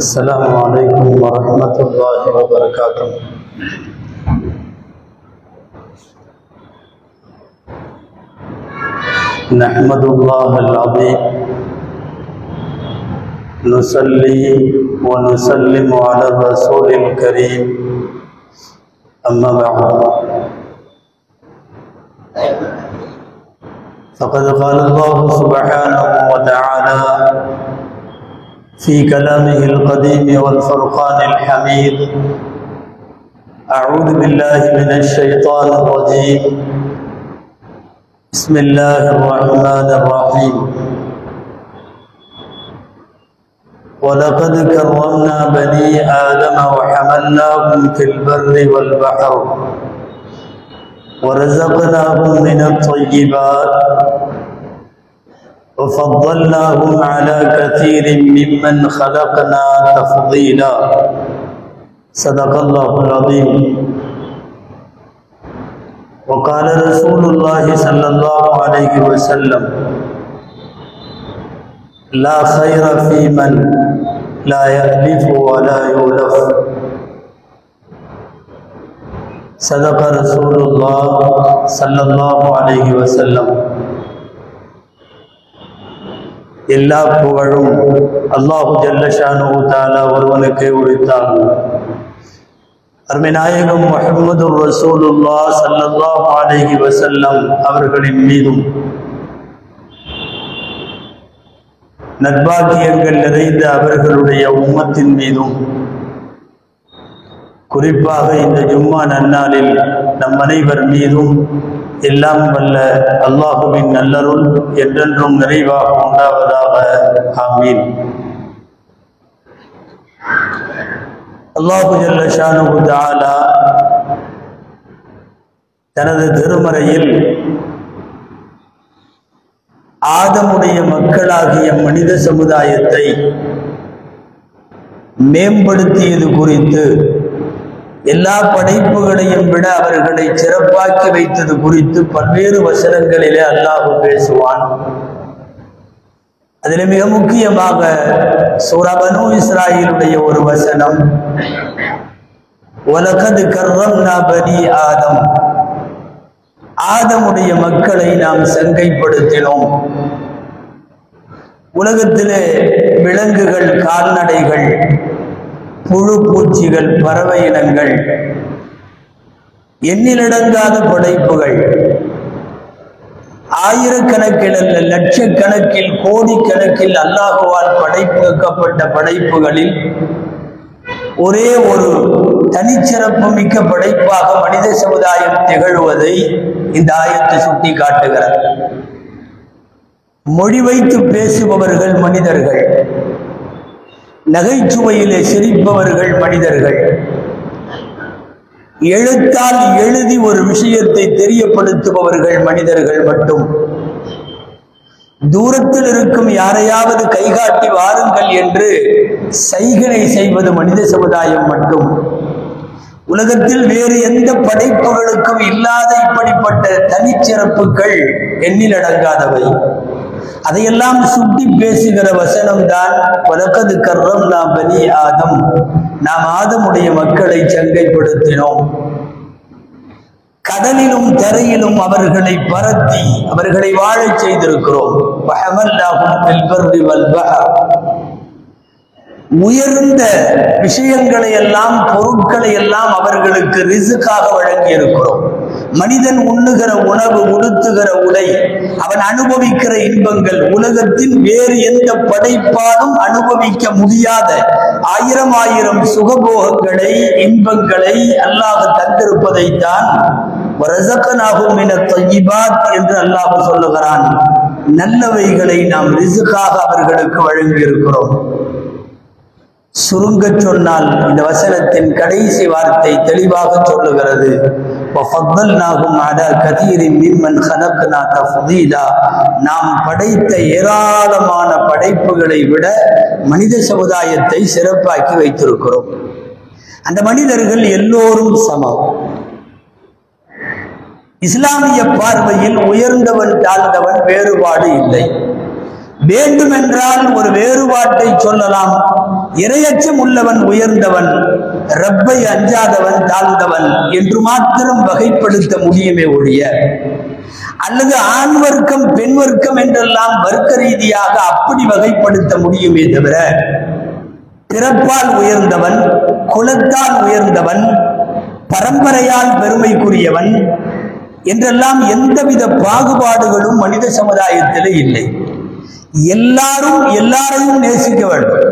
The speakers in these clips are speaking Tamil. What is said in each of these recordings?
السلام عليكم ورحمة الله وبركاته نحمد الله العظيم نصلي ونسلم على الرسول الكريم أما بعد فقد قال الله سبحانه وتعالى في كلامه القديم والفرقان الحميد أعوذ بالله من الشيطان الرجيم بسم الله الرحمن الرحيم ولقد كرمنا بني آدم وحملناهم في البر والبحر ورزقناهم من الطيبات وفضلناهم على كثير ممن خلقنا تفضيلا صدق الله العظيم وقال رسول الله صلى الله عليه وسلم لا خير في من لا يألف ولا يؤلف صدق رسول الله صلى الله عليه وسلم எல்லா புகழும் அல்லாஹு ஜல்லஷானு தாலா ஒருவனுக்கு உரித்தாகும் அருமைநாயகம் முஹம்மது ரசூலுல்லா சல்லல்லாஹு அலைஹி வஸல்லம் அவர்களின் மீதும் நட்பாக்கியங்கள் நிறைந்த அவர்களுடைய உம்மத்தின் மீதும் குறிப்பாக இந்த ஜும்மா நன்னாளில் நம் அனைவர் மீதும் எல்லாம் வல்ல அல்லாஹுவின் நல்லருள் என்றென்றும் நிறைவாக உண்டாவதாக ஆமீன் அல்லாஹு ஜல்ல ஷானு தாலா தனது திருமறையில் ஆதமுடைய மக்களாகிய மனித சமுதாயத்தை மேம்படுத்தியது குறித்து எல்லா படைப்புகளையும் விட அவர்களை சிறப்பாக்கி வைத்தது குறித்து பல்வேறு வசனங்களிலே அல்லாஹு பேசுவான் அதில் மிக முக்கியமாக சூரபனு இஸ்ராயிலுடைய ஒரு வசனம் உலகது கர்வம் பனி ஆதம் ஆதமுடைய மக்களை நாம் சங்கைப்படுத்தினோம் உலகத்திலே விலங்குகள் கால்நடைகள் புழு பூச்சிகள் பறவை இனங்கள் எண்ணிலடங்காத படைப்புகள் ஆயிரக்கணக்கில் அல்ல லட்சக்கணக்கில் கோடிக்கணக்கில் அல்லாஹுவால் படைப்புக்கப்பட்ட படைப்புகளில் ஒரே ஒரு தனிச்சிறப்பு மிக்க படைப்பாக மனித சமுதாயம் திகழ்வதை இந்த ஆயத்தை சுட்டி காட்டுகிறார் மொழி வைத்து பேசுபவர்கள் மனிதர்கள் நகைச்சுவையிலே சிரிப்பவர்கள் மனிதர்கள் எழுத்தால் எழுதி ஒரு விஷயத்தை தெரியப்படுத்துபவர்கள் மனிதர்கள் மட்டும் தூரத்தில் இருக்கும் யாரையாவது கைகாட்டி வாருங்கள் என்று சைகனை செய்வது மனித சமுதாயம் மட்டும் உலகத்தில் வேறு எந்த படைப்புகளுக்கும் இல்லாத இப்படிப்பட்ட தனிச்சிறப்புகள் எண்ணிலடங்காதவை அதையெல்லாம் சுட்டி பேசுகிற வசனம் தான் உலகது கர்றம் நாம் பனி ஆதம் நாம் ஆதமுடைய மக்களை சங்கைப்படுத்தினோம் கடலிலும் தரையிலும் அவர்களை பரத்தி அவர்களை வாழச் செய்திருக்கிறோம் உயர்ந்த விஷயங்களை எல்லாம் பொருட்களை எல்லாம் அவர்களுக்கு ரிசுக்காக வழங்கி இருக்கிறோம் மனிதன் உண்ணுகிற உணவு உடுத்துகிற உடை அவன் அனுபவிக்கிற இன்பங்கள் உலகத்தில் வேறு எந்த படைப்பாலும் அனுபவிக்க முடியாத ஆயிரம் ஆயிரம் சுகபோகங்களை இன்பங்களை அல்லாஹ் தந்திருப்பதைத்தான் என்று அல்லாஹ் சொல்லுகிறான் நல்லவைகளை நாம் ரிசுக்காக அவர்களுக்கு வழங்கி இருக்கிறோம் சுருங்க சொன்னால் இந்த வசனத்தின் கடைசி வார்த்தை தெளிவாக சொல்லுகிறது நாம் படைத்த ஏராளமான படைப்புகளை விட மனித சமுதாயத்தை சிறப்பாக்கி வைத்திருக்கிறோம் அந்த மனிதர்கள் எல்லோரும் சமம் இஸ்லாமிய பார்வையில் உயர்ந்தவன் தாழ்ந்தவன் வேறுபாடு இல்லை வேண்டுமென்றால் ஒரு வேறுபாட்டை சொல்லலாம் இரையச்சம் உள்ளவன் உயர்ந்தவன் ரப்பை அஞ்சாதவன் தாழ்ந்தவன் என்று மாத்திரம் வகைப்படுத்த முடியுமே ஒழிய அல்லது ஆண் வர்க்கம் பெண் வர்க்கம் என்றெல்லாம் வர்க்க ரீதியாக அப்படி வகைப்படுத்த முடியுமே தவிர பிறப்பால் உயர்ந்தவன் குலத்தால் உயர்ந்தவன் பரம்பரையால் பெருமைக்குரியவன் என்றெல்லாம் எந்தவித பாகுபாடுகளும் மனித சமுதாயத்தில் இல்லை எல்லாரும் எல்லாரையும் நேசிக்க வேண்டும்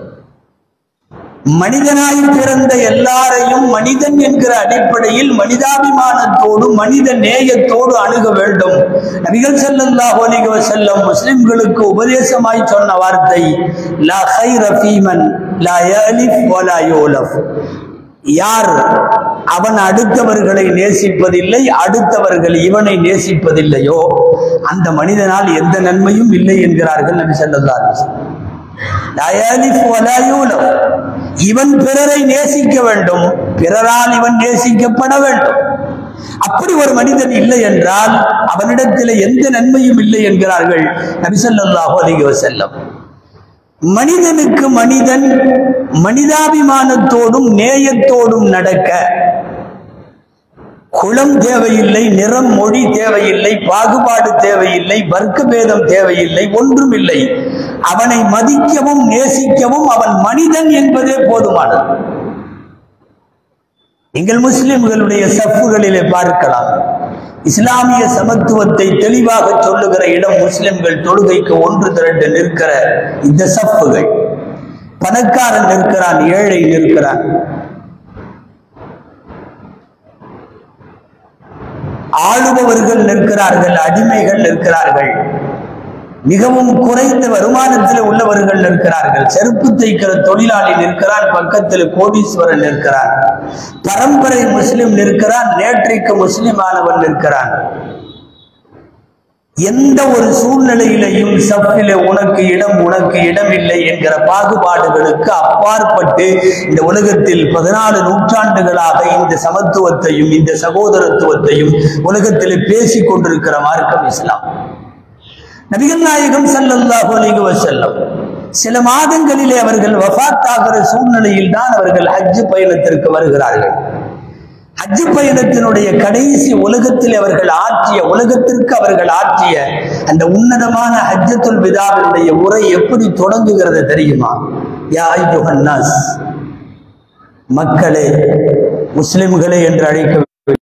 மனிதனாய் பிறந்த எல்லாரையும் மனிதன் என்கிற அடிப்படையில் மனிதாபிமானத்தோடு மனித நேயத்தோடு அணுக வேண்டும் நபிகள் ஸல்லல்லாஹு அலைஹி வஸல்லம் முஸ்லிம்களுக்கு உபதேசமாய் சொன்ன வார்த்தை லா கைர ஃபீமன் லா யலிஃப் வலா யூலஃப் யார் அவன் அடுத்தவர்களை நேசிப்பதில்லை அடுத்தவர்கள் இவனை நேசிப்பதில்லையோ அந்த மனிதனால் எந்த நன்மையும் இல்லை என்கிறார்கள் நபி ஸல்லல்லாஹு அலைஹி வஸல்லம் லா யலிஃப் வலா யூலஃப் இவன் பிறரை நேசிக்க வேண்டும் பிறரால் இவன் நேசிக்கப்பட வேண்டும் அப்படி ஒரு மனிதன் இல்லை என்றால் அவனிடத்தில் எந்த நன்மையும் இல்லை என்கிறார்கள் நபிசல்லாஹு அலைஹி வஸல்லம் மனிதனுக்கு மனிதன் மனிதாபிமானத்தோடும் நேயத்தோடும் நடக்க குளம் தேவையில்லை நிறம் மொழி தேவையில்லை பாகுபாடு தேவையில்லை வர்க்க பேதம் தேவையில்லை ஒன்றும் இல்லை அவனை மதிக்கவும் நேசிக்கவும் அவன் மனிதன் என்பதே போதுமானது எங்கள் முஸ்லிம்களுடைய சஃப்புகளிலே பார்க்கலாம் இஸ்லாமிய சமத்துவத்தை தெளிவாக சொல்லுகிற இடம் முஸ்லிம்கள் தொழுகைக்கு ஒன்று திரண்டு நிற்கிற இந்த சஃப்புகள் பணக்காரன் நிற்கிறான் ஏழை நிற்கிறான் ஆளுபவர்கள் நிற்கிறார்கள் அடிமைகள் நிற்கிறார்கள் மிகவும் குறைந்த வருமானத்தில் உள்ளவர்கள் நிற்கிறார்கள் செருப்பு தைக்கிற தொழிலாளி நிற்கிறான் பக்கத்தில் கோடீஸ்வரன் நிற்கிறான் பரம்பரை முஸ்லிம் நிற்கிறான் நேற்றைக்கு முஸ்லிமானவன் நிற்கிறான் எந்த ஒரு சூழ்நிலையிலையும் சப்பிலே உனக்கு இடம் உனக்கு இடம் இல்லை என்கிற பாகுபாடுகளுக்கு அப்பாற்பட்டு இந்த உலகத்தில் பதினாலு நூற்றாண்டுகளாக இந்த சமத்துவத்தையும் இந்த சகோதரத்துவத்தையும் உலகத்தில் பேசிக் கொண்டிருக்கிற மார்க்கம் இஸ்லாம் நபிகள் நாயகம் ஸல்லல்லாஹு அலைஹி வஸல்லம் சில மாதங்களிலே அவர்கள் வஃபாத் ஆகிற சூழ்நிலையில் தான் அவர்கள் ஹஜ் பயணத்திற்கு வருகிறார்கள் ஹஜ் பயணத்தினுடைய கடைசி உலகத்தில் அவர்கள் ஆற்றிய உலகத்திற்கு அவர்கள் ஆற்றிய அந்த உன்னதமான ஹஜ்ஜத்துல் விதாவினுடைய உரை எப்படி தொடங்குகிறது தெரியுமா யா ஐயுஹன் நாஸ் மக்களே முஸ்லிம்களே என்று அழைக்க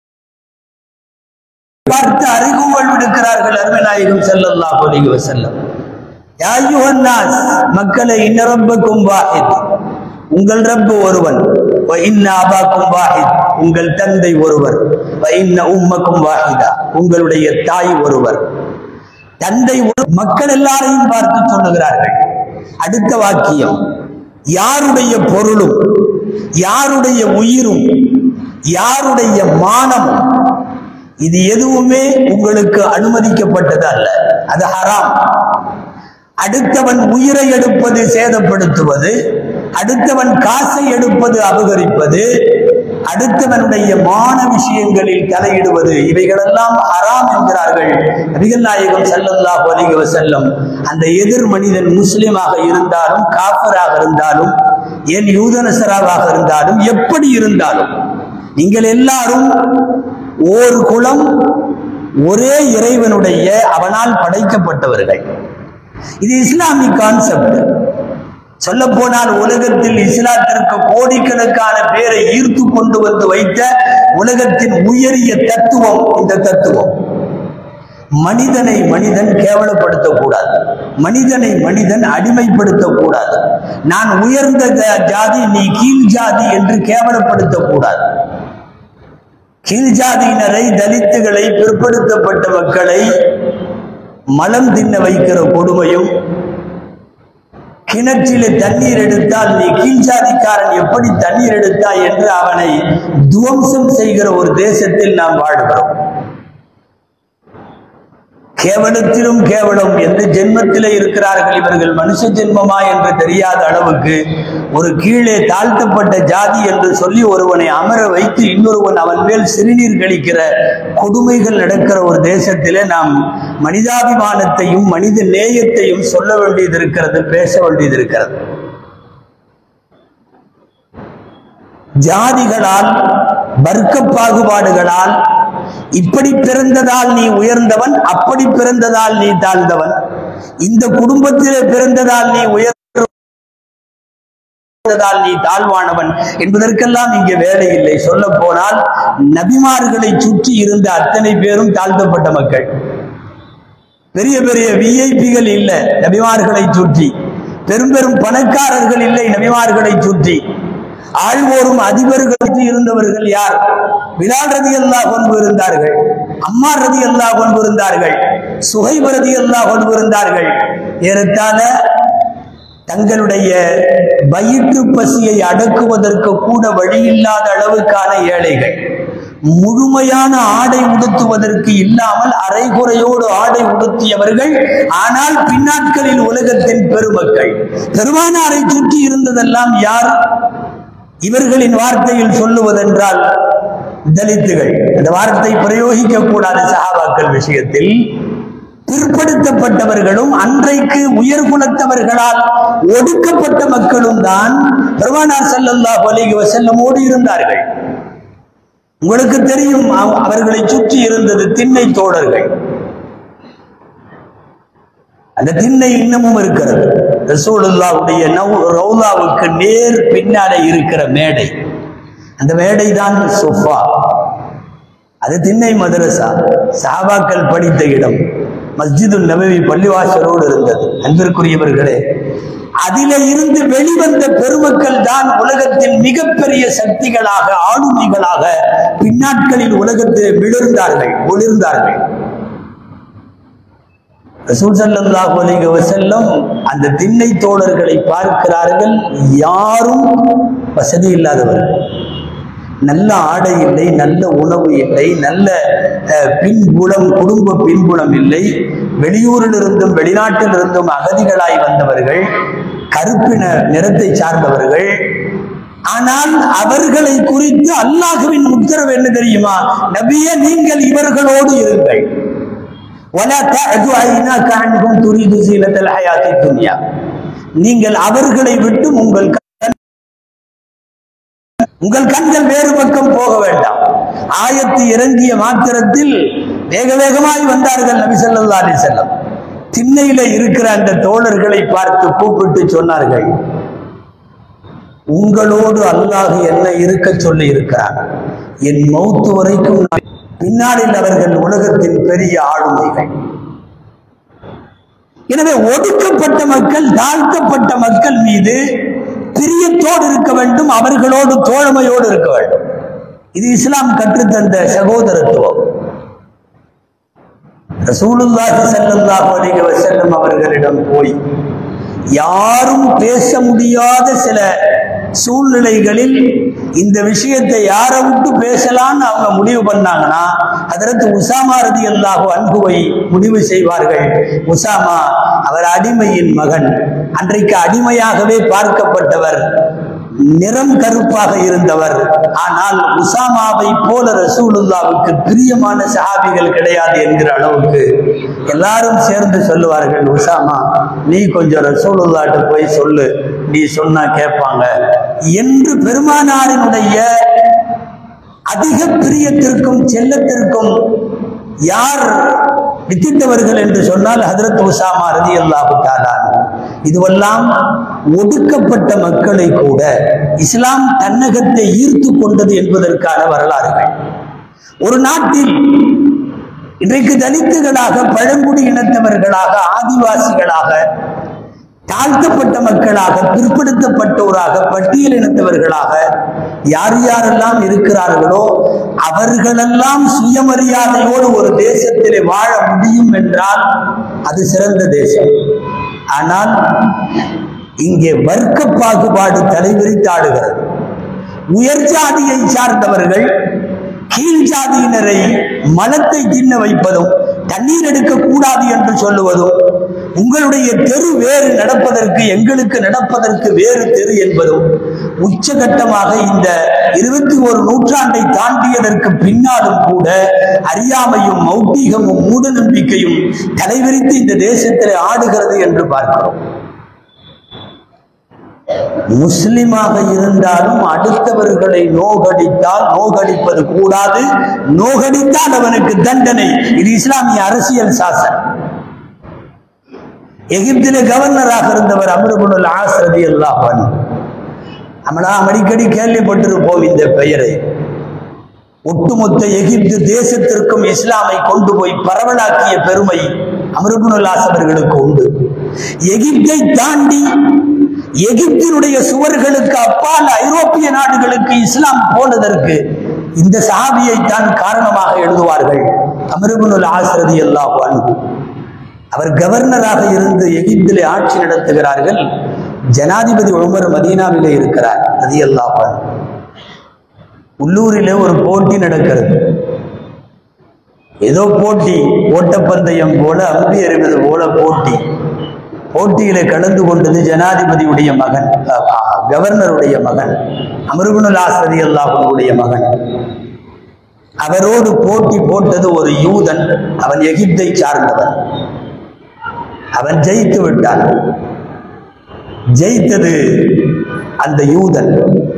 பார்த்து அறிகுவல் விடுக்கிறார்கள் அருமைநாயகம் ஸல்லல்லாஹு அலைஹி வஸல்லம் யா அய்யுஹன் நாஸ் மக்களே இன்ன ரப்பக்கும் வாஹித் உங்கள் ரப்பு ஒருவன் வ இன்ன அபாக்கும் வாஹித் உங்கள் தந்தை ஒருவர் வ இன்ன உம்மக்கும் வாஹிதா உங்களுடைய தாய் ஒருவர் தந்தை ஒரு மக்கள் எல்லாரையும் பார்த்து சொல்லுகிறார்கள் அடுத்த வாக்கியம் யாருடைய பொருளும் யாருடைய உயிரும் யாருடைய மானமும் இது எதுவுமே உங்களுக்கு அனுமதிக்கப்பட்டது அல்ல அது ஹராம் அடுத்தவன் உயிரை எடுப்பது சேதப்படுத்துவது அடுத்தவன் காசை எடுப்பது அபகரிப்பது அடுத்தவனுடைய மான விஷயங்களில் தலையிடுவது இவைகளெல்லாம் ஹராம் என்கிறார்கள் நபிகள் நாயகம் ஸல்லல்லாஹு அலைஹி வஸல்லம் அந்த எதிர் மனிதன் முஸ்லிமாக இருந்தாலும் காஃபராக இருந்தாலும் ஏன் யூதனசராவாக இருந்தாலும் எப்படி இருந்தாலும் நீங்கள் எல்லாரும் ஓர் குலம் ஒரே இறைவனுடைய அவனால் படைக்கப்பட்டவர்கள் இது இஸ்லாமிக் கான்செப்ட் சொல்ல போனால் உலகத்தில் இஸ்லாத்திற்கு கோடிக்கணக்கான பேரை ஈர்த்து கொண்டு வந்து வைத்த உலகத்தின் உயரிய தத்துவம் இந்த தத்துவம் மனிதனை மனிதன் கேவலப்படுத்தக்கூடாது மனிதனை மனிதன் அடிமைப்படுத்தக்கூடாது நான் உயர்ந்த ஜா- ஜாதி நீ கீழ் ஜாதி என்று கேவலப்படுத்தக்கூடாது கீழ் ஜாதியினரை தலித்துகளை பிற்படுத்தப்பட்ட மக்களை மலம் தின்ன வைக்கிற கொடுமையும் கிணற்றிலே தண்ணீர் எடுத்தால் நீ கீழ் ஜாதிக்காரன் எப்படி தண்ணீர் எடுத்தாய் என்று அவனை துவம்சம் செய்கிற ஒரு தேசத்தில் நாம் வாழ்கிறோம் கேவலத்திலும் கேவலம் எந்த ஜென்மத்திலே இருக்கிறார்கள் இவர்கள் மனுஷ ஜென்மமா என்று தெரியாத அளவுக்கு ஒரு கீழே தாழ்த்தப்பட்ட ஜாதி என்று சொல்லி ஒருவனை அமர வைத்து இன்னொருவன் அவன் மேல் சிறுநீர் கழிக்கிற கொடுமைகள் நடக்கிற ஒரு தேசத்திலே நாம் மனிதாபிமானத்தையும் மனித நேயத்தையும் சொல்ல வேண்டியது இருக்கிறது பேச வேண்டியது இருக்கிறது ஜாதிகளால் வர்க்க பாகுபாடுகளால் இப்படி பிறந்ததால் நீ உயர்ந்தவன் அப்படி பிறந்ததால் நீ தாழ்ந்தவன் இந்த குடும்பத்திலே பிறந்ததால் நீ உயர் பிறந்ததால் நீ தாழ்வானவன் என்பதற்கெல்லாம் இங்கே வேலை இல்லை சொல்ல போனால் நபிமார்களை சுற்றி இருந்த அத்தனை பேரும் தாழ்த்தப்பட்ட மக்கள் பெரிய பெரிய விஐபிகள் இல்ல நபிமார்களை சுற்றி பெரும் பெரும் பணக்காரர்கள் இல்லை நபிமார்களை சுற்றி ஆழ்வோரும் அதிபர்கள் சுற்றி இருந்தவர்கள் யார் பிலால் ரதி அல்லா கொண்டு இருந்தார்கள் அம்மார் ரதி அல்லா கொண்டு இருந்தார்கள் சுகைப் ரதி அல்லா கொண்டு இருந்தார்கள் ஏறத்தாழ தங்களுடைய வயிற்று பசியை அடக்குவதற்கு கூட வழியில்லாத அளவுக்கான ஏழைகள் முழுமையான ஆடை உடுத்துவதற்கு இல்லாமல் அரைகுறையோடு ஆடை உடுத்தியவர்கள் ஆனால் பின்னாட்களில் உலகத்தின் பெருமக்கள் பெருமானாரை சுற்றி இருந்ததெல்லாம் யார் இவர்களின் வார்த்தையில் சொல்லுவதென்றால் தலித்துகள் அந்த வார்த்தை பிரயோகிக்க கூடாத சஹாபாக்கள் விஷயத்தில் பிற்படுத்தப்பட்டவர்களும் அன்றைக்கு உயர்குலத்தவர்களால் ஒடுக்கப்பட்ட மக்களும் தான் பெருமானார் ஸல்லல்லாஹு அலைஹி வஸல்லமோடு இருந்தார்கள் உங்களுக்கு தெரியும் அவ- அவர்களை சுற்றி இருந்தது திண்ணை தோழர்கள் அந்த திண்ணை இன்னமும் இருக்கிறது ரசூலுல்லாவுடைய நவ் ரவுலாவுக்கு நேர் பின்னாலே இருக்கிற மேடை அந்த மேடை தான் சொஃபா அது திண்ணை மதரசா சஹாபாக்கள் படித்த இடம் மஸ்ஜிதுல் நபவி பள்ளிவாசலோடு இருந்தது அன்பிற்குரியவர்களே அதிலே இருந்து வெளிவந்த பெருமக்கள் தான் உலகத்தில் மிகப்பெரிய சக்திகளாக ஆளுமைகளாக பின்னாட்களில் உலகத்தில் விழுந்தார்கள் ஒளிர்ந்தார்கள் ரசூல் ஸல்லல்லாஹு அலைஹி வஸல்லம் அந்த திண்ணை தோழர்களை பார்க்கிறார்கள் யாரும் வசதி இல்லாதவர்கள் நல்ல ஆடை இல்லை நல்ல உணவு இல்லை நல்ல அஹ், பின்புலம் குடும்ப பின்புலம் இல்லை வெளியூரில் இருந்தும் வெளிநாட்டில் இருந்தும் அகதிகளாய் வந்தவர்கள் கருப்பின நிறத்தை சார்ந்தவர்கள் ஆனால் அவர்களை குறித்து அல்லாஹுவின் உத்தரவு என்ன தெரியுமா நபியே நீங்கள் இவர்களோடு இருங்கள் ولا تعد عيناك عنهم تريد زينة الحياة الدنيا நீங்கள் அவர்களை விட்டு உங்கள் கண் உங்கள் கண்கள் வேறு பக்கம் போக வேண்டாம் ஆயத்து இறங்கிய மாத்திரத்தில் வேக வேகமாய் வந்தார்கள் நபி ஸல்லல்லாஹு அலைஹி வஸல்லம் திண்ணையில இருக்கிற அந்த தோழர்களை பார்த்து கூப்பிட்டு சொன்னார்கள் உங்களோடு அல்லாஹ் என்ன இருக்க சொல்லி இருக்கிறான் என் மௌத்து வரைக்கும் நான் பின்னாளில் அவர்கள் உலகத்தின் பெரிய ஆளுமைகள் எனவே ஒடுக்கப்பட்ட மக்கள் தாழ்த்தப்பட்ட மக்கள் மீது பிரியத்தோடு இருக்க வேண்டும் அவர்களோடு தோழமையோடு இருக்க வேண்டும் இது இஸ்லாம் கற்றுத்தந்த சகோதரத்துவம் ரசூலுல்லாஹி ஸல்லல்லாஹு அலைஹி வஸல்லம் அவர்களிடம் போய் யாரும் பேச முடியாத சில சூழ்நிலைகளில் இந்த விஷயத்தை யாரை விட்டு பேசலாம்னு அவங்க முடிவு பண்ணாங்கன்னா அதற்கு உசாமா ரதி அல்லாஹு அன்புவை முடிவு செய்வார்கள் உசாமா அவர் அடிமையின் மகன் அன்றைக்கு அடிமையாகவே பார்க்கப்பட்டவர் நிறம் கருப்பாக இருந்தவர் ஆனால் உசாமாவை போல ரசூலுல்லாவுக்கு பிரியமான சஹாபிகள் கிடையாது என்கிற அளவுக்கு எல்லாரும் சேர்ந்து சொல்லுவார்கள் உசாமா நீ கொஞ்சம் ரசூலுல்லாட்ட போய் சொல்லு நீ சொன்னா கேட்பாங்க என்று பெருமானாரினுடைய அதிக பிரியத்திற்கும் செல்லத்திற்கும் யார் வித்திட்டவர்கள் என்று சொன்னால் ஹதரத் உசாமா ரதி அல்லாஹு இதுவெல்லாம் ஒடுக்கப்பட்ட மக்களை கூட இஸ்லாம் தன்னகத்தை ஈர்த்து கொண்டது என்பதற்கான வரலாறுகள் ஒரு நாட்டில் இன்றைக்கு தலித்துகளாக பழங்குடி இனத்தவர்களாக ஆதிவாசிகளாக தாழ்த்தப்பட்ட மக்களாக பிற்படுத்தப்பட்டோராக பட்டியலினத்தவர்களாக யார் யாரெல்லாம் இருக்கிறார்களோ அவர்களெல்லாம் சுயமரியாதையோடு ஒரு தேசத்திலே வாழ முடியும் என்றால் அது சிறந்த தேசம் ஆனால் இங்கே வர்க்க பாகுபாடு தலைவிரித்தாடுகிறது உயர் ஜாதியை சார்ந்தவர்கள் கீழ் ஜாதியினரை மலத்தை தின்ன வைப்பதும் தண்ணீர் எடுக்க கூடாது என்று சொல்லுவதும் உங்களுடைய தெரு வேறு நடப்பதற்கு எங்களுக்கு நடப்பதற்கு வேறு தெரு என்பதும் உச்சகட்டமாக இந்த இருபத்தி ஒரு நூற்றாண்டை தாண்டியதற்கு பின்னாலும் கூட அறியாமையும் மௌட்டிகமும் மூட நம்பிக்கையும் தலைவிரித்து இந்த தேசத்தில் ஆடுகிறது என்று பார்க்கிறோம் முஸ்லிமாக இருந்தாலும் அடுத்தவர்களை நோகடித்தால் நோகடிப்பது கூடாது நோகடித்தால் அவனுக்கு தண்டனை இது இஸ்லாமிய அரசியல் சாசனம் எகிப்திலே கவர்னராக இருந்தவர் அமருபுல் ஆசிரதி அல்லாஹன் நம்மளாம் அடிக்கடி கேள்விப்பட்டிருப்போம் இந்த பெயரை ஒட்டுமொத்த எகிப்து தேசத்திற்கும் இஸ்லாமை கொண்டு போய் பரவலாக்கிய பெருமை அமருபுல் அவர்களுக்கு உண்டு எகிப்தை தாண்டி எகிப்தினுடைய சுவர்களுக்கு அப்பால் ஐரோப்பிய நாடுகளுக்கு இஸ்லாம் போனதற்கு இந்த சஹாபியை தான் காரணமாக எழுதுவார்கள் அமருபுல் ஆசிரதி அல்லாஹ் அன்பு அவர் கவர்னராக இருந்து எகிப்திலே ஆட்சி நடத்துகிறார்கள் ஜனாதிபதி உமர் மதீனாவிலே இருக்கிறார் ரதி அல்லாஹ் உள்ளூரிலே ஒரு போட்டி நடக்கிறது ஏதோ போட்டி ஓட்டப்பந்தயம் போல அம்பி எறிவது போல போட்டி போட்டியில கலந்து கொண்டது ஜனாதிபதியுடைய மகன் அஹ், அஹ், கவர்னருடைய மகன் அமருகுணுல் ஆசிரதி அல்லாஹுடைய மகன் அவரோடு போட்டி போட்டது ஒரு யூதன் அவன் எகிப்தை சார்ந்தவன் அவன் ஜெயித்து விட்டான் ஜெயித்தது அந்த யூதன்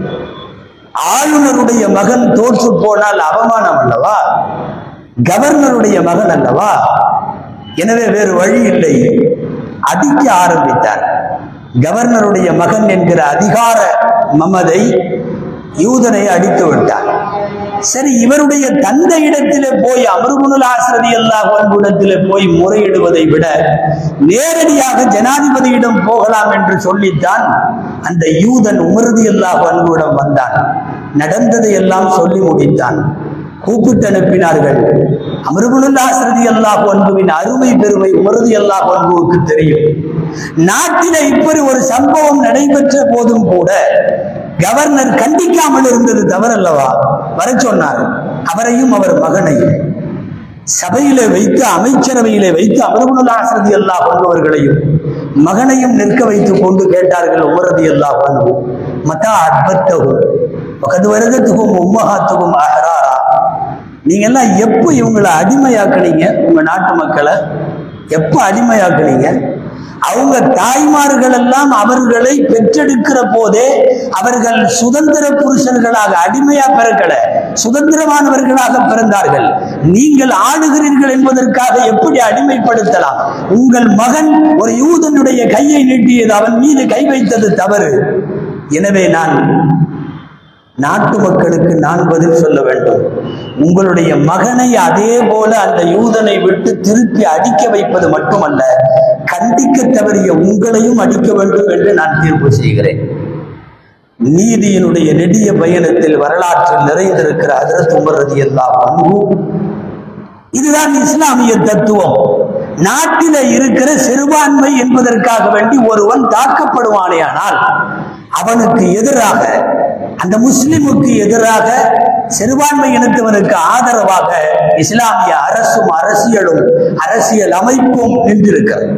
ஆளுநருடைய மகன் தோற்று போனால் அவமானம் அல்லவா கவர்னருடைய மகன் அல்லவா எனவே வேறு வழி இல்லை அடிக்க ஆரம்பித்தார் கவர்னருடைய மகன் என்கிற அதிகார மமதை யூதனை அடித்து விட்டார் சரி இவருடைய தந்தை இடத்திலே போய் அமருகுணுல் ஆசிரதி அல்லாஹ் இடத்திலே போய் முறையிடுவதை விட நேரடியாக ஜனாதிபதியிடம் போகலாம் என்று சொல்லித்தான் அந்த யூதன் உமருதி அல்லாஹ் அன்புடன் வந்தான் நடந்ததை எல்லாம் சொல்லி முடித்தான் கூப்பிட்டு அனுப்பினார்கள் அமருகுணுல் ஆசிரதி அல்லாஹ் அன்புவின் அருமை பெருமை உமருதி அல்லாஹ் அன்புவுக்கு தெரியும் நாட்டிலே இப்படி ஒரு சம்பவம் நடைபெற்ற போதும் கூட கவர்னர் கண்டிக்காமல் இருந்தது தவறல்லவா வர சொன்னார் அவரையும் அவர் மகனையும் சபையிலே வைத்து அமைச்சரவையிலே வைத்து அமருகுணல் ஆசிரதி அல்லா கொண்டவர்களையும் மகனையும் நிற்க வைத்துக் கொண்டு கேட்டார்கள் உமரதி அல்லா கொண்டு மதா அற்பத்தகும் பக்கத்து வருடத்துக்கும் உம்மகாத்துக்கும் அஹராரா நீங்க எல்லாம் எப்போ இவங்களை அடிமையாக்குனீங்க உங்க நாட்டு மக்களை எப்போ அடிமையாக்குனீங்க அவங்க தாய்மார்கள் எல்லாம் அவர்களை பெற்றெடுக்கிற போதே அவர்கள் சுதந்திர புருஷர்களாக அடிமையா பிறக்கல சுதந்திரமானவர்களாக பிறந்தார்கள் நீங்கள் ஆளுகிறீர்கள் என்பதற்காக எப்படி அடிமைப்படுத்தலாம் உங்கள் மகன் ஒரு யூதனுடைய கையை நீட்டியது அவன் மீது கை வைத்தது தவறு எனவே நான் நாட்டு மக்களுக்கு நான் பதில் சொல்ல வேண்டும் உங்களுடைய மகனை அதே போல அந்த யூதனை விட்டு திருப்பி அடிக்க வைப்பது மட்டுமல்ல கண்டிக்க தவறிய உங்களையும் அடிக்க வேண்டும் என்று நான் தீர்ப்பு செய்கிறேன் நீதியினுடைய நெடிய பயணத்தில் வரலாற்றில் நிறைந்திருக்கிற அதரத் உமர் ரதி பண்பு இதுதான் இஸ்லாமிய தத்துவம் நாட்டில இருக்கிற சிறுபான்மை என்பதற்காக வேண்டி ஒருவன் தாக்கப்படுவானேயானால் அவனுக்கு எதிராக அந்த முஸ்லிமுக்கு எதிராக சிறுபான்மை இனத்தவனுக்கு ஆதரவாக இஸ்லாமிய அரசும் அரசியலும் அரசியல் அமைப்பும் நின்றிருக்கிறது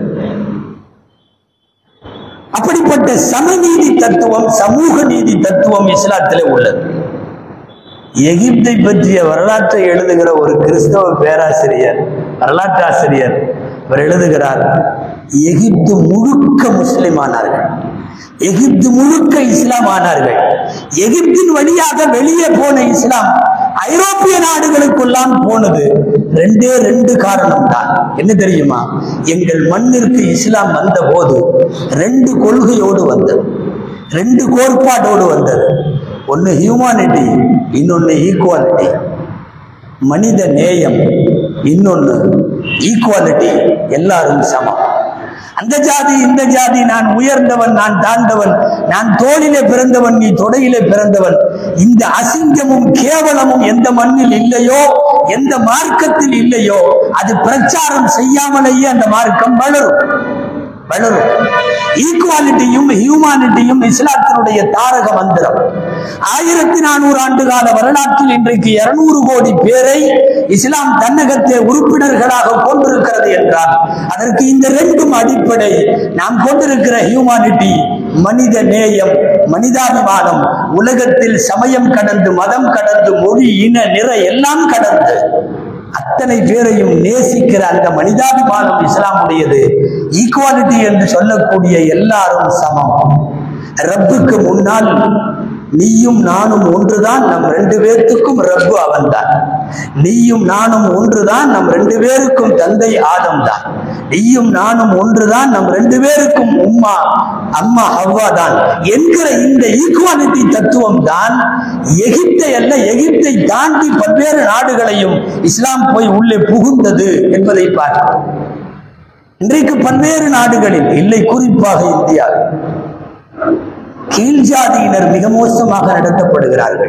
அப்படிப்பட்ட சமநீதி தத்துவம் சமூக நீதி தத்துவம் இஸ்லாத்திலே உள்ளது எகிப்தை பற்றிய வரலாற்றை எழுதுகிற ஒரு கிறிஸ்தவ பேராசிரியர் வரலாற்று ஆசிரியர் அவர் எழுதுகிறார் எகிப்து முழுக்க முஸ்லிம் ஆனார்கள் எகிப்து முழுக்க இஸ்லாம் ஆனார்கள் எகிப்தின் வழியாக வெளியே போன இஸ்லாம் ஐரோப்பிய நாடுகளுக்குள்ளாம் போனது ரெண்டே ரெண்டு காரணம் தான் என்ன தெரியுமா எங்கள் மண்ணிற்கு இஸ்லாம் வந்த போது ரெண்டு கொள்கையோடு வந்தது ரெண்டு கோட்பாட்டோடு வந்தது ஒன்று ஹியூமானிட்டி இன்னொன்று ஈக்குவாலிட்டி மனித நேயம் இன்னொன்று ஈக்குவாலிட்டி எல்லாரும் சமம் அந்த ஜாதி இந்த ஜாதி நான் உயர்ந்தவன் நான் தாழ்ந்தவன் நான் தோளிலே பிறந்தவன் நீ தொடையிலே பிறந்தவன் இந்த அசிங்கமும் கேவலமும் எந்த மண்ணில் இல்லையோ எந்த மார்க்கத்தில் இல்லையோ அது பிரச்சாரம் செய்யாமலேயே அந்த மார்க்கம் வளரும் வளரும் ஈக்குவாலிட்டியும் ஹியூமானிட்டியும் இஸ்லாத்தினுடைய தாரக மந்திரம் ஆயிரத்தி நானூறு ஆண்டு கால வரலாற்றில் இன்றைக்கு இருநூறு கோடி பேரை இஸ்லாம் தன்னகத்தை உறுப்பினர்களாக கொண்டிருக்கிறது என்றால் அதற்கு இந்த ரெண்டும் அடிப்படை நாம் கொண்டிருக்கிற ஹியூமானிட்டி மனித நேயம் மனிதாபிமானம் உலகத்தில் சமயம் கடந்து மதம் கடந்து மொழி இன நிற எல்லாம் கடந்து அத்தனை பேரையும் நேசிக்கிற அந்த மனிதாபிமானம் இஸ்லாமுடையது ஈக்குவாலிட்டி என்று சொல்லக்கூடிய எல்லாரும் சமம் ரப்புக்கு முன்னால் நீயும் நானும் ஒன்றுதான் நம் ரெண்டு பேர்த்துக்கும் ரப்பு அவன்தான் நீயும் நானும் ஒன்றுதான் நம் ரெண்டு பேருக்கும் தந்தை ஆதம் தான் நீயும் நானும் ஒன்றுதான் நம் ரெண்டு பேருக்கும் உம்மா அம்மா ஹவ்வா தான் என்கிற இந்த ஈக்குவாலிட்டி தத்துவம் தான் எகிப்தை அல்ல எகிப்தை தாண்டி பல்வேறு நாடுகளையும் இஸ்லாம் போய் உள்ளே புகுந்தது என்பதை பார்க்கிறோம் இன்றைக்கு பல்வேறு நாடுகளில் இல்லை குறிப்பாக இந்தியாவில் கீழ் ஜாதியினர் மிக மோசமாக நடத்தப்படுகிறார்கள்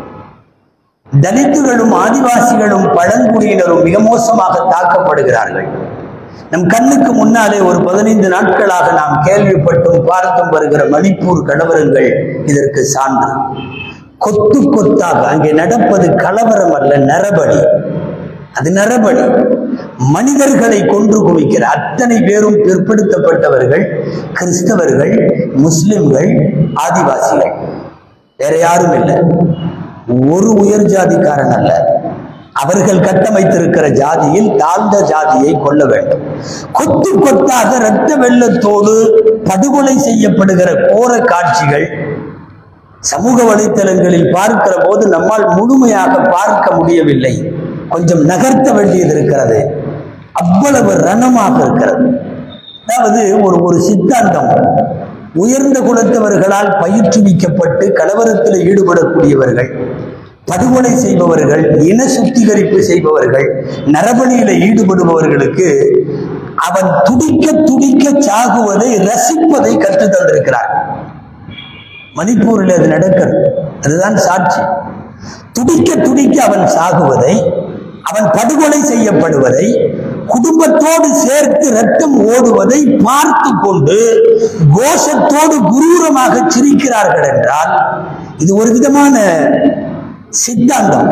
தலித்துகளும் ஆதிவாசிகளும் பழங்குடியினரும் மிக மோசமாக தாக்கப்படுகிறார்கள் நம் கண்ணுக்கு முன்னாலே ஒரு பதினைந்து நாட்களாக நாம் கேள்விப்பட்டும் பார்த்தும் வருகிற மணிப்பூர் கலவரங்கள் இதற்கு சான்று கொத்து கொத்தாக அங்கே நடப்பது கலவரம் அல்ல நரபடி அது நரபடி மனிதர்களை கொன்று குவிக்கிற அத்தனை பேரும் பிற்படுத்தப்பட்டவர்கள் கிறிஸ்தவர்கள் முஸ்லிம்கள் ஆதிவாசிகள் வேற யாரும் இல்லை ஒரு உயர் ஜாதிக்காரன் அல்ல அவர்கள் கட்டமைத்திருக்கிற ஜாதியில் தாழ்ந்த ஜாதியை கொள்ள வேண்டும் கொத்து கொத்தாக இரத்த வெள்ளத்தோடு படுகொலை செய்யப்படுகிற கோர காட்சிகள் சமூக வலைத்தளங்களில் பார்க்கிற போது நம்மால் முழுமையாக பார்க்க முடியவில்லை கொஞ்சம் நகர்த்த வேண்டியது இருக்கிறது அவ்வளவு ரணமாக இருக்கிறது அதாவது ஒரு ஒரு சித்தாந்தம் உயர்ந்த குலத்தவர்களால் பயிற்றுவிக்கப்பட்டு கலவரத்தில் ஈடுபடக்கூடியவர்கள் படுகொலை செய்பவர்கள் இன சுத்திகரிப்பு செய்பவர்கள் நரபணியில ஈடுபடுபவர்களுக்கு அவன் துடிக்க துடிக்க சாகுவதை ரசிப்பதை கற்று தந்திருக்கிறார் மணிப்பூரில் அது நடக்கிறது அதுதான் சாட்சி துடிக்க துடிக்க அவன் சாகுவதை அவன் படுகொலை செய்யப்படுவதை குடும்பத்தோடு சேர்த்து ரத்தம் ஓடுவதை பார்த்து கொண்டு கோஷத்தோடு குரூரமாக சிரிக்கிறார்கள் என்றால் இது ஒரு விதமான சித்தாந்தம்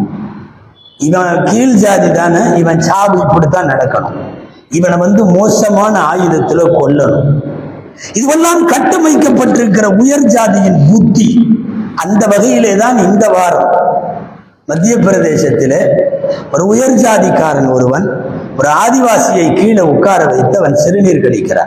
இவன் கீழ் ஜாதி தானே இவன் சாவு இப்படித்தான் நடக்கணும் இவனை வந்து மோசமான ஆயுதத்துல கொல்லணும் இதுவெல்லாம் கட்டமைக்கப்பட்டிருக்கிற உயர் ஜாதியின் புத்தி அந்த வகையிலே தான் இந்த வாரம் மத்திய பிரதேசத்திலே ஒரு உயர் ஜாதிக்காரன் ஒருவன் ஒரு ஆதிவாசியை கீழே உட்கார வைத்து அவன் சிறுநீர் கழிக்கிறான்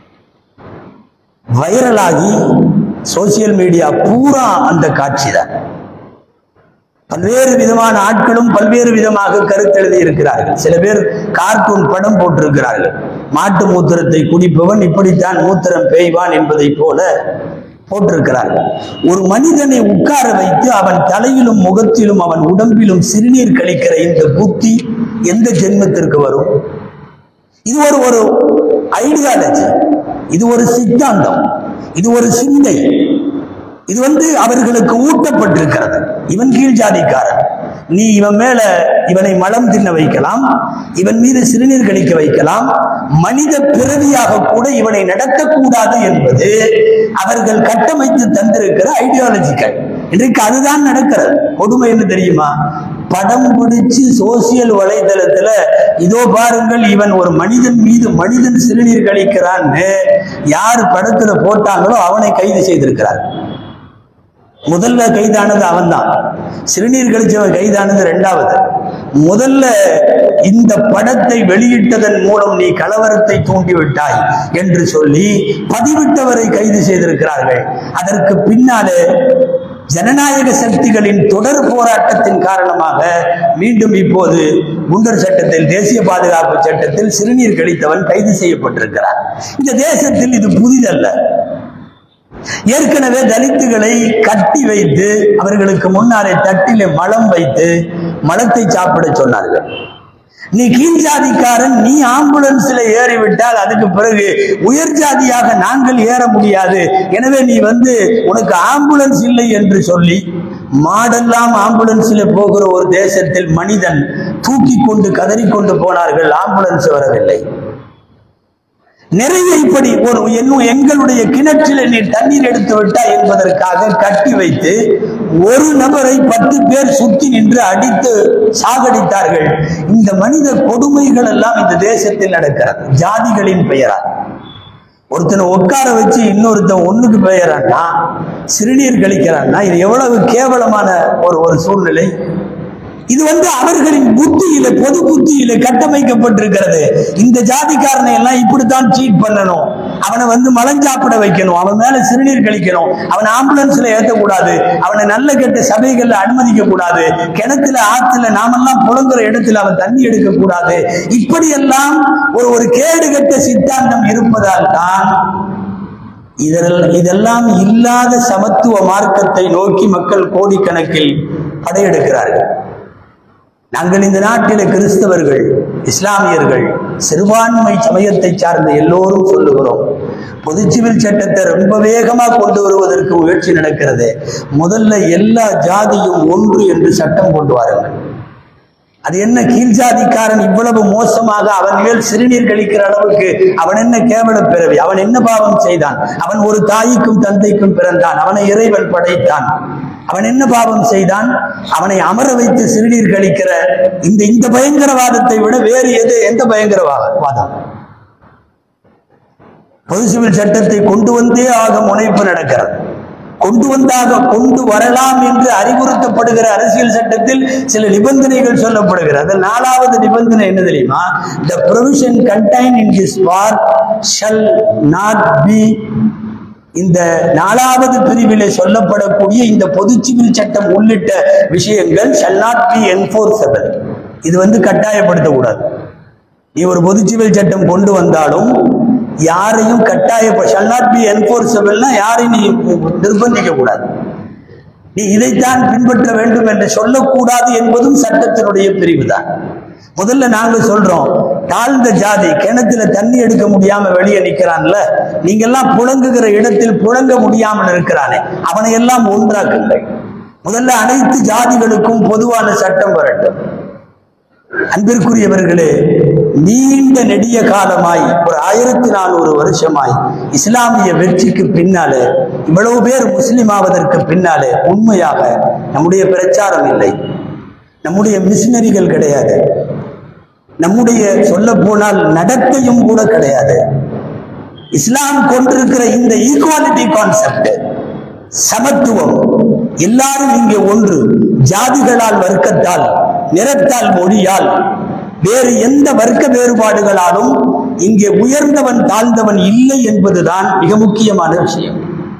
வைரலாகி சோசியல் மீடியா பூரா அந்த காட்சி தான் பல்வேறு விதமான ஆட்களும் பல்வேறு விதமாக கருத்தெழுதி இருக்கிறார்கள் சில பேர் கார்ட்டூன் படம் போட்டிருக்கிறார்கள் மாட்டு மூத்திரத்தை குடிப்பவன் இப்படித்தான் மூத்திரம் பெய்வான் என்பதை போல போட்டிருக்கிறார்கள் ஒரு மனிதனை உட்கார வைத்து அவன் தலையிலும் முகத்திலும் அவன் உடம்பிலும் சிறுநீர் கழிக்கிற இந்த புத்தி எந்த ஜென்மத்திற்கு வரும் இது ஒரு ஒரு ஐடியாலஜி இது ஒரு சித்தாந்தம் இது ஒரு சிந்தை இது வந்து அவர்களுக்கு ஊட்டப்பட்டிருக்கிறது இவன் கீழ் ஜாதிக்காரன் நீ இவன் மேல இவனை மலம் தின்ன வைக்கலாம் இவன் மீது சிறுநீர் கழிக்க வைக்கலாம் மனித பிறவியாக கூட இவனை நடத்தக்கூடாது என்பது அவர்கள் கட்டமைத்து தந்திருக்கிற ஐடியாலஜிகள் இன்றைக்கு அதுதான் நடக்கிறது கொடுமை என்ன தெரியுமா படம் பிடிச்சு சோசியல் வலைதளத்துல இதோ பாருங்கள் இவன் ஒரு மனிதன் மீது மனிதன் சிறுநீர் கழிக்கிறான்னு யார் படத்துல போட்டாங்களோ அவனை கைது செய்திருக்கிறார் முதல்ல கைதானது அவன்தான் சிறுநீர் கழிச்சவன் கைதானது ரெண்டாவது முதல்ல இந்த படத்தை வெளியிட்டதன் மூலம் நீ கலவரத்தை தூண்டிவிட்டாய் என்று சொல்லி பதிவிட்டவரை கைது செய்திருக்கிறார்கள் அதற்கு பின்னாலே ஜனநாயக சக்திகளின் தொடர் போராட்டத்தின் காரணமாக மீண்டும் இப்போது குண்டர் சட்டத்தில் தேசிய பாதுகாப்பு சட்டத்தில் சிறுநீர் கழித்தவன் கைது செய்யப்பட்டிருக்கிறார் இந்த தேசத்தில் இது புதிதல்ல ஏற்கனவே தலித்துகளை கட்டி வைத்து அவர்களுக்கு முன்னாலே தட்டிலே மலம் வைத்து மலத்தை சாப்பிட சொன்னார்கள் நீ கீழ் ஜாதிக்காரன் நீ ஆம்புலன்ஸ்ல ஏறிவிட்டால் அதுக்கு பிறகு உயர் ஜாதியாக நாங்கள் ஏற முடியாது எனவே நீ வந்து உனக்கு ஆம்புலன்ஸ் இல்லை என்று சொல்லி மாடெல்லாம் ஆம்புலன்ஸ்ல போகிற ஒரு தேசத்தில் மனிதன் தூக்கி கொண்டு கதறிக்கொண்டு போனார்கள் ஆம்புலன்ஸ் வரவில்லை நிறைய இப்படி ஒரு என்னும் எங்களுடைய கிணற்றில் நீ தண்ணீர் எடுத்து விட்டாய் என்பதற்காக கட்டி வைத்து ஒரு நபரை பத்து பேர் சுற்றி நின்று அடித்து சாகடித்தார்கள் இந்த மனித கொடுமைகள் எல்லாம் இந்த தேசத்தில் நடக்கிறது ஜாதிகளின் பெயரால் ஒருத்தனை உட்கார வச்சு இன்னொருத்தன் ஒண்ணுக்கு பெயரான்னா சிறுநீர் கழிக்கிறான்னா இது எவ்வளவு கேவலமான ஒரு ஒரு சூழ்நிலை இது வந்து அவர்களின் புத்தியில பொது புத்தியில கட்டமைக்கப்பட்டிருக்கிறது இந்த ஜாதிக்காரனை எல்லாம் இப்படித்தான் சீட் பண்ணணும் அவனை வந்து மலஞ்சாப்பிட வைக்கணும் அவன் மேல சிறுநீர் கழிக்கணும் அவன் ஆம்புலன்ஸ்ல ஏத்தக்கூடாது அவனை நல்ல கெட்ட சபைகள்ல அனுமதிக்க கூடாது கிணத்துல ஆத்துல நாமெல்லாம் புழங்குற இடத்துல அவன் தண்ணி எடுக்க கூடாது இப்படியெல்லாம் ஒரு ஒரு கேடு கெட்ட சித்தாந்தம் இருப்பதால் தான் இதெல்லாம் இதெல்லாம் இல்லாத சமத்துவ மார்க்கத்தை நோக்கி மக்கள் கோடிக்கணக்கில் படையெடுக்கிறார்கள் நாங்கள் இந்த நாட்டில் கிறிஸ்தவர்கள் இஸ்லாமியர்கள் சிறுபான்மை சமயத்தை சார்ந்த எல்லோரும் சொல்லுகிறோம் பொது சிவில் சட்டத்தை ரொம்ப வேகமா கொண்டு வருவதற்கு முயற்சி நடக்கிறது முதல்ல எல்லா ஜாதியும் ஒன்று என்று சட்டம் கொண்டு வாருங்கள் அது என்ன கீழ் ஜாதிக்காரன் இவ்வளவு மோசமாக அவன் மேல் சிறுநீர் கழிக்கிற அளவுக்கு அவன் என்ன கேவல பிறவி அவன் என்ன பாவம் செய்தான் அவன் ஒரு தாய்க்கும் தந்தைக்கும் பிறந்தான் அவனை இறைவன் படைத்தான் அவன் என்ன பாவம் செய்தான் அவனை அமர வைத்து சிறுநீர் கழிக்கிற இந்த இந்த பயங்கரவாதத்தை விட வேறு எது எந்த பயங்கரவாதம் பொது சிவில் சட்டத்தை கொண்டு வந்தே ஆக முனைப்பு நடக்கிறது கொண்டு வந்தாக கொண்டு வரலாம் என்று அறிவுறுத்தப்படுகிற அரசியல் சட்டத்தில் சில நிபந்தனைகள் சொல்லப்படுகிறது அதில் நாலாவது நிபந்தனை என்ன தெரியுமா the provision contained in this part shall not be இந்த நாலாவது பிரிவிலே சொல்லப்படக்கூடிய இந்த பொது சிவில் சட்டம் உள்ளிட்ட விஷயங்கள் ஷல் நாட் பி என்போர்சபிள் இது வந்து கட்டாயப்படுத்தக்கூடாது நீ ஒரு பொது சிவில் சட்டம் கொண்டு வந்தாலும் யாரையும் கட்டாய ஷல் நாட் பி என்போர்சபிள்னா யாரையும் நீ நிர்பந்திக்க கூடாது நீ இதைத்தான் பின்பற்ற வேண்டும் என்று சொல்லக்கூடாது என்பதும் சட்டத்தினுடைய பிரிவு தான் முதல்ல நாங்க சொல்றோம் தாழ்ந்த ஜாதி கிணத்துல தண்ணி எடுக்க முடியாம வெளியே நிக்கிறான்ல நீங்க எல்லாம் புழங்குகிற இடத்தில் புழங்க முடியாமல் இருக்கிறானே அவனை எல்லாம் ஒன்றாக்குங்கள் முதல்ல அனைத்து ஜாதிகளுக்கும் பொதுவான சட்டம் வரட்டும் அன்பிற்குரியவர்களே நீண்ட நெடிய காலமாய் ஒரு ஆயிரத்தி நானூறு வருஷமாய் இஸ்லாமிய வெற்றிக்கு பின்னாலே இவ்வளவு பேர் முஸ்லிம் ஆவதற்கு பின்னாலே உண்மையாக நம்முடைய பிரச்சாரம் இல்லை நம்முடைய மிஷினரிகள் கிடையாது நம்முடைய சொல்ல போனால் நடத்தையும் கூட கிடையாது இஸ்லாம் கொண்டிருக்கிற இந்த ஈக்குவாலிட்டி கான்செப்ட் சமத்துவம் எல்லாரும் இங்கே ஒன்று ஜாதிகளால் வர்க்கத்தால் நிறத்தால் மொழியால் வேறு எந்த வர்க்க வேறுபாடுகளாலும் இங்கே உயர்ந்தவன் தாழ்ந்தவன் இல்லை என்பதுதான் மிக முக்கியமான விஷயம்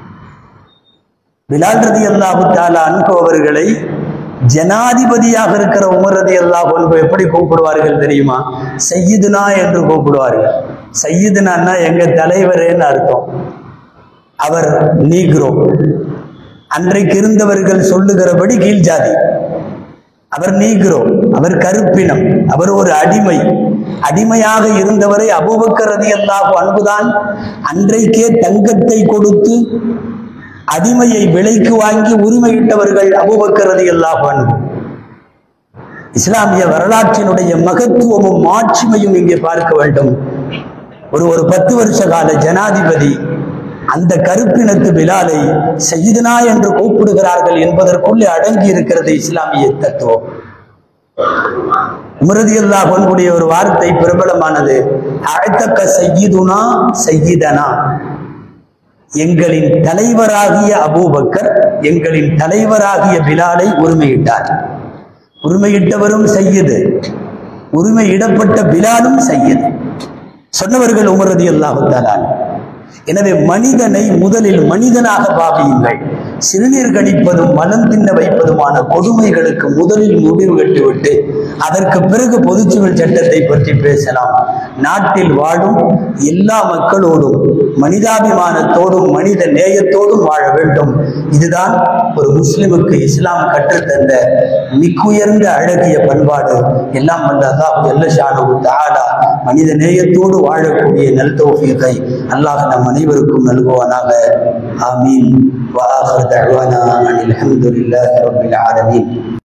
பிலால் ரதி அல்லாஹு தாலா அன்பு அவர்களை ஜனாதிபதியாக இருக்கிற உமர் ரதி அல்லாஹ் அன்பு எப்படி கூப்பிடுவார்கள் தெரியுமா சையீதுனா என்று கூப்பிடுவார்கள் சையீதுனா எங்க தலைவரேன்னு அர்த்தம் அவர் நீக்ரோ அன்றைக்கு இருந்தவர்கள் சொல்லுகிறபடி கீழ் ஜாதி அவர் நீக்ரோ அவர் கருப்பினம் அவர் ஒரு அடிமை அடிமையாக இருந்தவரை அபூபக்கர் ரதியல்லாஹு அன்புதான் அன்றைக்கே தங்கத்தை கொடுத்து அடிமையை விலைக்கு வாங்கி உரிமையிட்டவர்கள் அபூபக்கர் ரதியல்லாஹு அன்பு இஸ்லாமிய வரலாற்றினுடைய மகத்துவமும் மாட்சிமையும் இங்கே பார்க்க வேண்டும் ஒரு ஒரு பத்து வருஷ கால ஜனாதிபதி அந்த கருப்பினத்து பிலாலை சையதுனா என்று கூப்பிடுகிறார்கள் என்பதற்குள்ளே அடங்கி இருக்கிறது இஸ்லாமிய தத்துவம் உமரதியல்லா கொன்குடைய ஒரு வார்த்தை பிரபலமானது அழைத்தக்க செய்யுதுனா செய்யிதனா எங்களின் தலைவராகிய அபூபக்கர் எங்களின் தலைவராகிய பிலாலை உரிமையிட்டார் உரிமையிட்டவரும் செய்யுது உரிமையிடப்பட்ட பிலாலும் செய்யுது சொன்னவர்கள் உமரதி அல்லாஹுத்தாலான் எனவே மனிதனை முதலில் மனிதனாக பாவியுங்கள் சிறுநீர் கழிப்பதும் மலம் தின்ன வைப்பதுமான கொடுமைகளுக்கு முதலில் முடிவு கட்டிவிட்டு அதற்கு பிறகு பொதுச்சுவல் சட்டத்தை பற்றி பேசலாம் நாட்டில் வாழும் எல்லா மக்களோடும் மனிதாபிமானத்தோடும் மனித நேயத்தோடும் வாழ வேண்டும் இதுதான் ஒரு முஸ்லிமுக்கு இஸ்லாம் கற்றுத்தந்த மிக்குயர்ந்த அழகிய பண்பாடு எல்லாம் வல்ல அல்லாஹ் எல்லஷானு தாலா மனித நேயத்தோடு வாழக்கூடிய நல் தௌஃபீகை அல்லாஹ் நம் அனைவருக்கும் நல்குவானாக ஆமீன் وآخر دعوانا أن الحمد لله رب العالمين